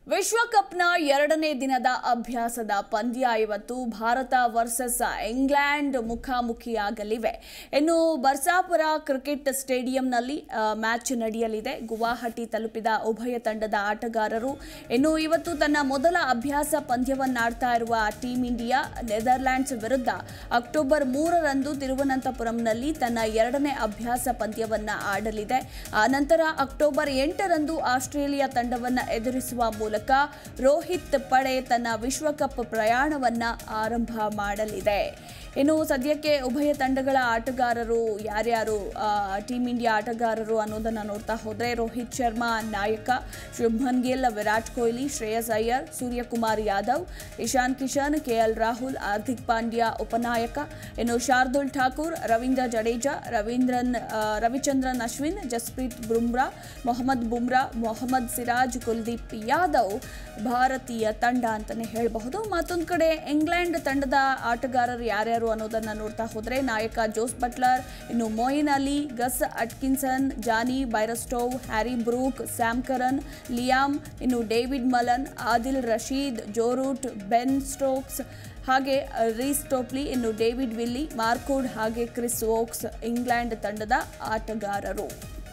ವಿಶ್ವಕಪ್ನ ಎರಡನೇ ದಿನದ ಅಭ್ಯಾಸದ ಪಂದ್ಯ ಇವತ್ತು ಭಾರತ ವರ್ಸಸ್ ಇಂಗ್ಲೆಂಡ್ ಮುಖಾಮುಖಿಯಾಗಲಿವೆ ಇನ್ನು ಬರ್ಸಾಪುರ ಕ್ರಿಕೆಟ್ ಸ್ಟೇಡಿಯಂನಲ್ಲಿ ಆ, ಮ್ಯಾಚ್ ನಡೆಯಲಿದೆ ಗುವಾಹಟಿ ತಲುಪಿದ ಉಭಯ ತಂಡದ ಆಟಗಾರರು ಇನ್ನು ಇವತ್ತು ತನ್ನ ಮೊದಲ ಅಭ್ಯಾಸ ಪಂದ್ಯವನ್ನಾಡ್ತಾ ಇರುವ ಟೀಂ ಇಂಡಿಯಾ ನೆದರ್ಲ್ಯಾಂಡ್ಸ್ ವಿರುದ್ಧ ಅಕ್ಟೋಬರ್ ಮೂರರಂದು ತಿರುವನಂತಪುರಂನಲ್ಲಿ ತನ್ನ ಎರಡನೇ ಅಭ್ಯಾಸ ಪಂದ್ಯವನ್ನ ಆಡಲಿದೆ ಆ ನಂತರ ಅಕ್ಟೋಬರ್ ಎಂಟರಂದು ಆಸ್ಟ್ರೇಲಿಯಾ ತಂಡವನ್ನ ಎದುರಿಸುವ ಮೂಲಕ ರೋಹಿತ್ ಪಡೆ ತನ್ನ ವಿಶ್ವಕಪ್ ಪ್ರಯಾಣವನ್ನ ಆರಂಭ ಮಾಡಲಿದೆ ಇನ್ನು ಸದ್ಯಕ್ಕೆ ಉಭಯ ತಂಡಗಳ ಆಟಗಾರರು ಯಾರ್ಯಾರು ಆ, ಟೀಂ ಇಂಡಿಯಾ ಆಟಗಾರರು ಅನ್ನೋದನ್ನ ನೋಡ್ತಾ ಹೋದ್ರೆ ರೋಹಿತ್ ಶರ್ಮಾ ನಾಯಕ ಶುಭ್ಮನ್ ಗಿಲ್ ವಿರಾಟ್ ಕೊಹ್ಲಿ ಶ್ರೇಯಸ್ ಅಯ್ಯರ್ ಸೂರ್ಯಕುಮಾರ್ ಯಾದವ್ ಇಶಾನ್ ಕಿಶನ್ ಕೆಎಲ್ ರಾಹುಲ್ ಹಾರ್ದಿಕ್ ಪಾಂಡ್ಯ ಉಪನಾಯಕ ಇನ್ನು ಶಾರ್ದುಲ್ ಠಾಕೂರ್ ರವೀಂದ್ರ ಜಡೇಜಾ ರವೀಂದ್ರನ್ ಆ, ರವಿಚಂದ್ರನ್ ಅಶ್ವಿನ್ ಜಸ್ಪ್ರೀತ್ ಬುಮ್ರಾ ಮೊಹಮ್ಮದ್ ಬುಮ್ರಾ ಮೊಹಮ್ಮದ್ ಸಿರಾಜ್ ಕುಲ್ದೀಪ್ ಯಾದವ್ ಭಾರತೀಯ ತಂಡ ಅಂತಾನೆ ಹೇಳಬಹುದು ಮತ್ತೊಂದು ಕಡೆ ಇಂಗ್ಲೆಂಡ್ ತಂಡದ ಆಟಗಾರರು ಯಾರ್ಯಾರು ಅನ್ನೋದನ್ನ ನೋಡ್ತಾ ಹೋದ್ರೆ ನಾಯಕ ಜೋಸ್ ಬಟ್ಲರ್ ಇನ್ನು Moeen Ali Gus Atkinson Jonny Bairstow Harry Brook Sam Curran Liam ಇನ್ನು David Malan Adil Rashid Joe Root Ben Stokes ಹಾಗೆ ರೀಸ್ ಟೋಪ್ಲಿ ಇನ್ನು ಡೇವಿಡ್ ವಿಲ್ಲಿ ಮಾರ್ಕೋಡ್ ಹಾಗೆ ಕ್ರಿಸ್ ವೋಕ್ಸ್ ಇಂಗ್ಲೆಂಡ್ ತಂಡದ ಆಟಗಾರರು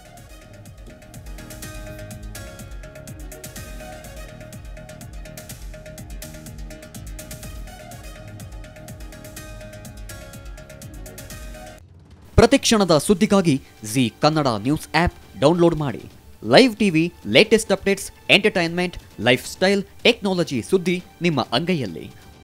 ಪ್ರತಿಕ್ಷಣದ ಸುದ್ದಿಗಾಗಿ Zee Kannada news app download ಮಾಡಿ live TV latest updates entertainment lifestyle technology ಸುದ್ದಿ ನಿಮ್ಮ ಅಂಗೈಯಲ್ಲಿ